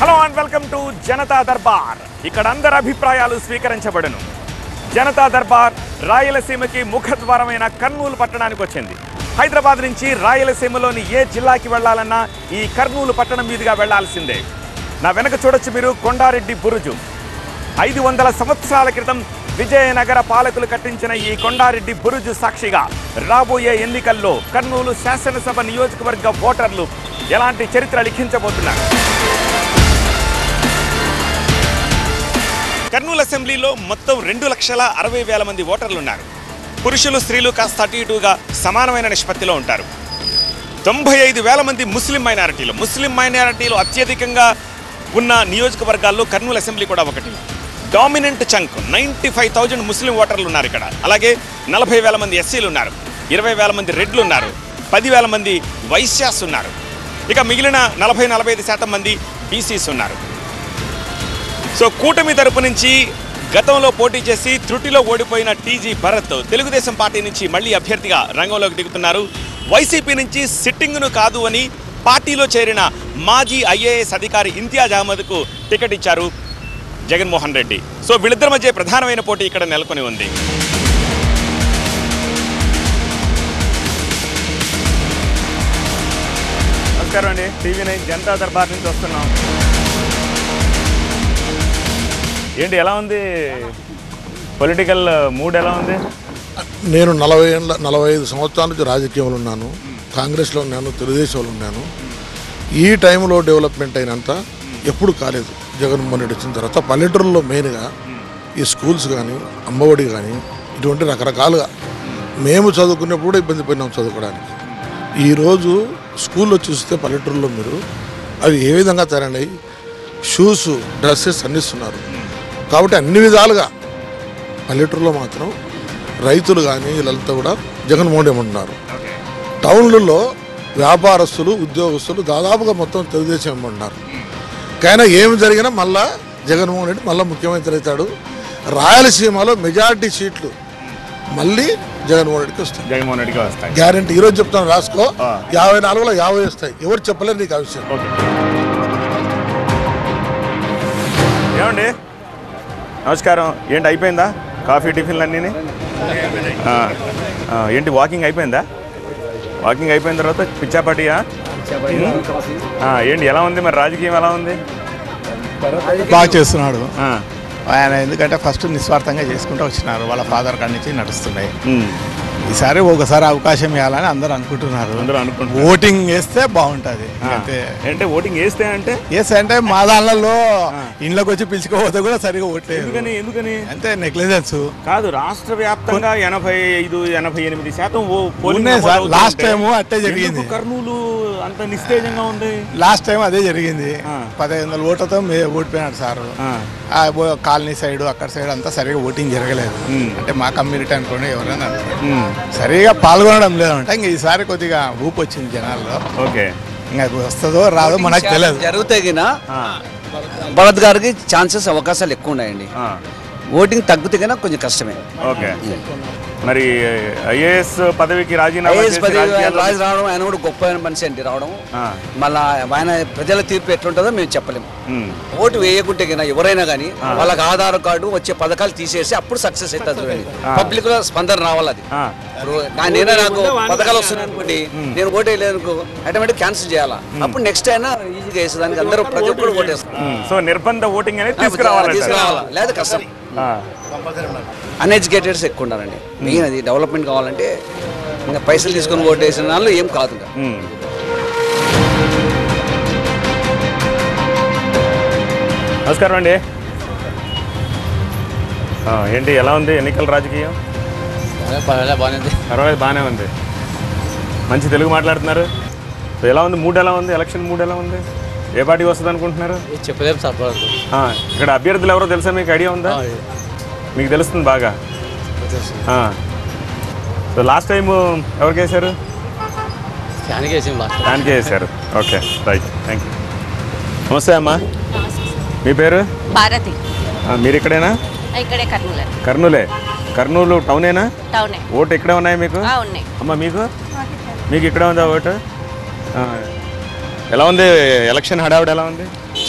Hello and welcome to Janata Darbar ఇక్కడ అందరి అభిప్రాయాలు స్వీకరించబడును జనతా దర్బార్ రాయలసీమకి ముఖద్వారమైన కర్నూలు పట్టణానికి వచ్చింది హైదరాబాద్ నుంచి రాయలసీమలోని ఏ జిల్లాకి వెళ్ళాలన్నా ఈ కర్నూలు పట్టణం మీదుగా వెళ్లాల్సిందే నా వెనక చూడొచ్చు మీరు కొండారెడ్డి బురుజు ఐదు వందల సంవత్సరాల క్రితం విజయనగర పాలకులు కట్టించిన ఈ కొండారెడ్డి బురుజు సాక్షిగా రాబోయే ఎన్నికల్లో కర్నూలు శాసనసభ నియోజకవర్గ ఓటర్లు ఎలాంటి చరిత్ర లిఖించబోతున్నారు కర్నూలు అసెంబ్లీలో మొత్తం రెండు లక్షల అరవై వేల మంది ఓటర్లు ఉన్నారు పురుషులు స్త్రీలు కాస్త అటు ఇటుగా సమానమైన నిష్పత్తిలో ఉంటారు తొంభై ఐదు వేల మంది ముస్లిం మైనారిటీలు ముస్లిం మైనారిటీలు అత్యధికంగా ఉన్న నియోజకవర్గాల్లో కర్నూలు అసెంబ్లీ కూడా ఒకటి dominant chunk ninety five thousand ముస్లిం ఓటర్లు ఉన్నారు ఇక్కడ అలాగే నలభై వేల మంది ఎస్సీలు ఉన్నారు ఇరవై వేల మంది రెడ్లు ఉన్నారు పదివేల మంది వైశ్యాస్ ఉన్నారు ఇక మిగిలిన నలభై నలభై ఐదు శాతం మంది బీసీస్ ఉన్నారు సో కూటమి తరపు నుంచి గతంలో పోటీ చేసి త్రుటిలో ఓడిపోయిన టీజీ భరత్ తెలుగుదేశం పార్టీ నుంచి మళ్ళీ అభ్యర్థిగా రంగంలోకి దిగుతున్నారు వైసీపీ నుంచి సిట్టింగ్ను కాదు అని పార్టీలో చేరిన మాజీ ఐఏఎస్ అధికారి ఇంతియాజ్ అహ్మద్కు టికెట్ ఇచ్చారు జగన్మోహన్ రెడ్డి సో వీళ్ళిద్దరి మధ్య ప్రధానమైన పోటీ ఇక్కడ నెలకొని ఉంది నమస్కారం అండి టీవీ నైన్ జనతా దర్బార్ నుంచి వస్తున్నాం ఏంటి ఎలా ఉంది పొలిటికల్ మూడ్ ఎలా ఉంది నేను నలభై ఏళ్ళ నలభై ఐదు సంవత్సరాల నుంచి రాజకీయంలో ఉన్నాను కాంగ్రెస్లో ఉన్నాను తెలుగుదేశంలో ఉన్నాను ఈ టైంలో డెవలప్మెంట్ అయినంత ఎప్పుడు కాలేదు జగన్మోహన్ రెడ్డి వచ్చిన తర్వాత పల్లెటూరులో మెయిన్గా ఈ స్కూల్స్ కానీ అమ్మఒడి కానీ ఇటువంటి రకరకాలుగా మేము చదువుకున్నప్పుడు ఇబ్బంది పడినాం చదువుకోవడానికి ఈరోజు స్కూల్లో చూస్తే పల్లెటూరులో మీరు అవి ఏ విధంగా తయారయ్యి షూస్ డ్రెస్సెస్ అందిస్తున్నారు కాబట్టి అన్ని విధాలుగా పల్లెటూరులో మాత్రం రైతులు కానీ వీళ్ళంతా కూడా జగన్మోహన్ రెడ్డి ఉన్నారు టౌన్లలో వ్యాపారస్తులు ఉద్యోగస్తులు దాదాపుగా మొత్తం తెలుగుదేశం ఉన్నారు కానీ ఏమి జరిగినా మళ్ళా జగన్మోహన్ రెడ్డి మళ్ళీ ముఖ్యమంత్రి అవుతాడు రాయలసీమలో మెజారిటీ సీట్లు మళ్ళీ జగన్మోహన్ రెడ్డికి వస్తాయి జగన్మోహన్ రెడ్డికి వస్తాయి గ్యారంటీ ఈరోజు చెప్తాను రాసుకో ఆ. యాభై నాలుగులో యాభై వస్తాయి ఎవరు చెప్పలేరు నీకు ఆ విషయం ఓకే ఏమండి నమస్కారం ఏంటి అయిపోయిందా కాఫీ టిఫిన్లు అన్నీ ఏంటి వాకింగ్ అయిపోయిందా వాకింగ్ అయిపోయిన తర్వాత పిచ్చాపాటియా ఆ, ఏంటి ఎలా ఉంది మరి రాజకీయం ఎలా ఉంది బాగా చేస్తున్నాడు ఆ, ఆయన ఎందుకంటే ఫస్ట్ నిస్వార్థంగా చేసుకుంటూ వచ్చినారు వాళ్ళ ఫాదర్ కాడి నుంచి నడుస్తున్నాయి ఉమ్, ఈసారి ఒకసారి అవకాశం ఇవ్వాలని అందరూ అనుకుంటున్నారు అందరూ అనుకుంటున్నారు ఓటింగ్ వేస్తే బాగుంటుంది ఆ, అంతే అంటే ఓటింగ్ వేస్తే అంటే వేస్తే అంటే మా దానిలో ఇంట్లోకి వచ్చి పిలుచుకోపోతే కూడా సరిగా ఓట్లేదు ఎందుకని ఎందుకని అంతే నెగ్లిజెన్స్ కాదు రాష్ట్ర వ్యాప్తంగా ఎనభై ఐదు ఎనభై ఎనిమిది శాతం ఓ పోలింగ్ ఉన్నాయి సార్. నమోదు లాస్ట్ అవుతుంటే టైము అట్టే జరిగింది. ఎందుకు కర్నూలు అంత నిస్తేజంగా ఉంది లాస్ట్ టైం అదే జరిగింది ఆ. పదహైదు వందల ఓట్లతో మే ఓడిపోయినాడు సార్ ఆ, ఆ ఓ- కాలనీ సైడ్ అక్కడ సైడ్ అంతా సరిగా ఓటింగ్ జరగలేదు మ్మ్. అంటే మా కమ్యూనిటీ అనుకోండి ఎవరైనా అనుకోండి. ఉమ్, సరిగా పాల్గొనడం లేదంటే ఇంక ఈసారి కొద్దిగా ఊపు వచ్చింది జనాల్లో ఓకే ఇంకా అది వస్తుందో రాదో మనకు తెలియదు జరిగితే గిన ఆ, భరత్ గారికి ఛాన్సెస్ అవకాశాలు ఎక్కువ ఉన్నాయండి ఆ, ఓటింగ్ తగ్గితే గిన కొంచెం కష్టమే ఓకే మరి ఐఏఎస్ పదవికి రాజీనామా ఐఏఎస్ చేసి పదవి రాజకీయాల్లో- రాజు రావడం ఆయన కూడా గొప్ప మనిషి అండి రావడం ఆ, మళ్ళా ఆయన ప్రజల తీర్పు ఎట్లుంటుందో మేము చెప్పలేము ఉమ్, ఓటు వేయకుంటే గిన ఎవరైనా కానీ వాళ్ళకి ఆధార్ కార్డు వచ్చే పథకాలు తీసేసి అప్పుడు సక్సెస్ అవుతుంది చూడండి పబ్లిక్ లో స్పందన రావాలి అది ఆ, ఇప్పుడు నా- నేనే నాకు పథకాలు వస్తున్నాయి అనుకోండి నేను ఓటు వేయలేదు అనుకో ఆటోమేటిక్ క్యాన్సిల్ చేయాలా అప్పుడు నెక్స్ట్ అయినా ఈజీగా వేసేదానికి అందరూ ప్రతి ఒక్కరు ఓటేస్తారు ఉమ్, సో నిర్బంధ ఓటింగ్ అనేది తీసుకురావాలంట తీసుకురావాలా లేదా కష్టం ఆ, అన్ఎడ్యుకేటెడ్స్ ఎక్కువ ఉన్నారండి మెయిన్ అది డెవలప్మెంట్ కావాలంటే ఇంకా పైసలు తీసుకొని ఓటేసిన వాళ్ళు ఏం కాదు ఇంకా ఉమ్. నమస్కారం అండి ఆ, ఏంటి ఎలా ఉంది ఎన్నికల రాజకీయం పర్వాలేదు బాగానే ఉంది మంచి తెలుగు మాట్లాడుతున్నారు సో ఎలా ఉంది మూడ్ ఎలా ఉంది ఎలక్షన్ మూడ్ ఎలా ఉంది ఏ పార్టీ వస్తుంది అనుకుంటున్నారు చెప్పలేము సార్ ఆ, ఇక్కడ అభ్యర్థులు ఎవరో తెలుసా మీకు ఐడియా ఉందా మీకు తెలుస్తుంది బాగా ఆ. సో లాస్ట్ టైం ఎవరికి వేశారు ఫ్యాన్కి వేసాం లాస్ట్ దానికే వేశారు ఓకే రైట్ థ్యాంక్ యూ నమస్తే అమ్మా మీ పేరు భారతి ఆ, మీరు ఇక్కడేనా ఇక్కడే కర్నూలు కర్నూలే కర్నూలు టౌనేనా టౌనే ఓటు ఇక్కడే ఉన్నాయి మీకు ఆ, ఉన్నాయి అమ్మ మీకు మీకు ఇక్కడే ఉందా ఓటు ఆ, ఎలా ఉంది ఎలక్షన్ హడావిడి ఎలా ఉంది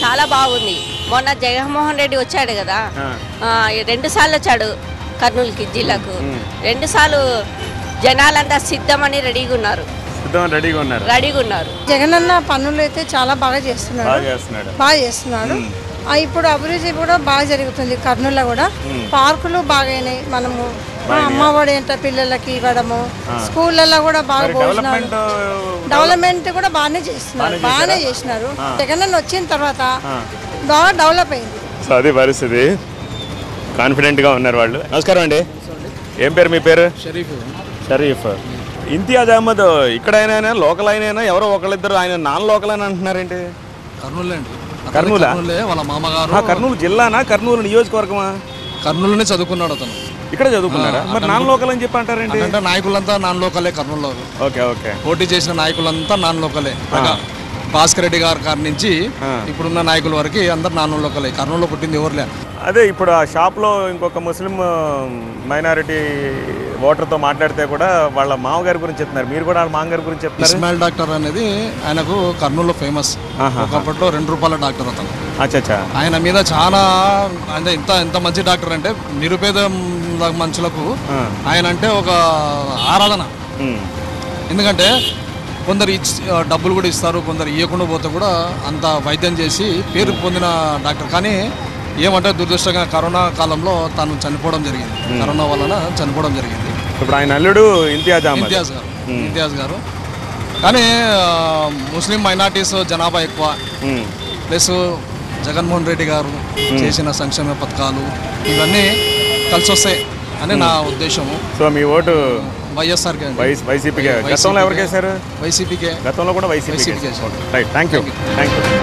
చాలా బాగుంది మొన్న జగన్మోహన్ రెడ్డి వచ్చాడు కదా ఆ, రెండు సార్లు వచ్చాడు కర్నూలుకి జిల్లాకు రెండు సార్లు జనాలంతా సిద్ధమని రెడీగా ఉన్నారు సిద్ధం రెడీగా ఉన్నారు రెడీగా ఉన్నారు జగనన్న పనులు అయితే చాలా బాగా చేస్తున్నాడు బాగా చేస్తున్నాడు బాగా చేస్తున్నాడు ఆ, ఇప్పుడు అభివృద్ధి కూడా బాగా జరుగుతుంది కర్నూలులో కూడా పార్కులు బాగైనాయి మనము ఆ, అమ్మఒడి ఏంట పిల్లలకి ఇవ్వడము స్కూళ్ళల్లో కూడా బాగా భోజనాలు డెవలప్మెంట్ డెవలప్మెంట్ కూడా బాగానే చేస్తున్నారు బాగానే చేసినారు జగనన్న వచ్చిన తర్వాత బాగా డెవలప్ అయింది సో అది పరిస్థితి కాన్ఫిడెంట్గా ఉన్నారు వాళ్ళు నమస్కారం అండి ఏం పేరు మీ పేరు షరీఫ్ షరీఫ్ ఇంతియాజ్ అహ్మద్ ఇక్కడ అయినా లోకల్ అయినా ఎవరో ఒకళ్ళిద్దరు ఆయన నాన్ లోకల్ అని అంటున్నారేంటి కర్నూలు అండి కర్నూలా? కర్నూలే వాళ్ళ మామగారు ఆ, కర్నూలు జిల్లానా కర్నూలు నియోజకవర్గమా కర్నూలునే చదువుకున్నాడు అతను ఇక్కడ చదువుకున్నారా మరి నాన్ లోకల్ అని చెప్పి అంటారేంటి అంటే నాయకులంతా నాన్ లోకలే కర్నూలులో ఓకే ఓకే పోటీ చేసిన నాయకులంతా నాన్ లోకలే అనగా భాస్కర్ రెడ్డి గారి కాడి నుంచి ఇప్పుడున్న నాయకుల వరకు అందరు నాన్ లోకలే కర్నూలులో పుట్టింది ఎవరు లేరు అదే ఇప్పుడు ఆ షాప్లో ఇంకొక ముస్లిం మైనారిటీ ఓటర్తో మాట్లాడితే కూడా వాళ్ళ మామగారి గురించి చెప్తున్నారు మీరు కూడా వాళ్ళ మామగారి గురించి చెప్తున్నారు ఇస్మాయిల్ డాక్టర్ అనేది ఆయనకు కర్నూలులో ఫేమస్ ఒకప్పట్లో రెండు రూపాయల డాక్టర్ అతను అచ్చా ఆయన మీద చాలా అంటే ఇంత ఎంత మంచి డాక్టర్ అంటే నిరుపేద మనుషులకు ఆయన అంటే ఒక ఆరాధన ఎందుకంటే కొందరు ఇచ్చి ఆ, డబ్బులు కూడా ఇస్తారు కొందరు ఇవ్వకుండా పోతే కూడా అంత వైద్యం చేసి పేరు పొందిన డాక్టర్ కానీ ఏమంటే దురదృష్టంగా కరోనా కాలంలో తను చనిపోవడం జరిగింది కరోనా వలన చనిపోవడం జరిగింది ఇప్పుడు ఆయన అల్లుడు ఇంతియాజ్ అహ్మద్ ఇంతియాజ్ గారు ఇంతియాజ్ గారు కానీ ఆ, ముస్లిం మైనార్టీస్ జనాభా ఎక్కువ ఉమ్. ప్లస్ జగన్మోహన్ రెడ్డి గారు చేసిన సంక్షేమ పథకాలు ఇవన్నీ కలిసి వస్తాయి అని నా ఉద్దేశము సో మీ ఓటు వైఎస్ఆర్కే వైస్ వైసీపీకే గతంలో ఎవరికి వేశారు వైసీపీకే గతంలో కూడా వైసీపీకి వైసీపీకి వేశారు. Right thank you thank you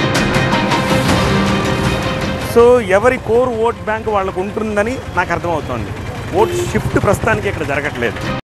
so ఎవరి కోర్ ఓట్ బ్యాంక్ వాళ్ళకు ఉంటుందని నాకు అర్థమవుతోంది ఓట్ షిఫ్ట్ ప్రస్తుతానికి ఇక్కడ జరగట్లేదు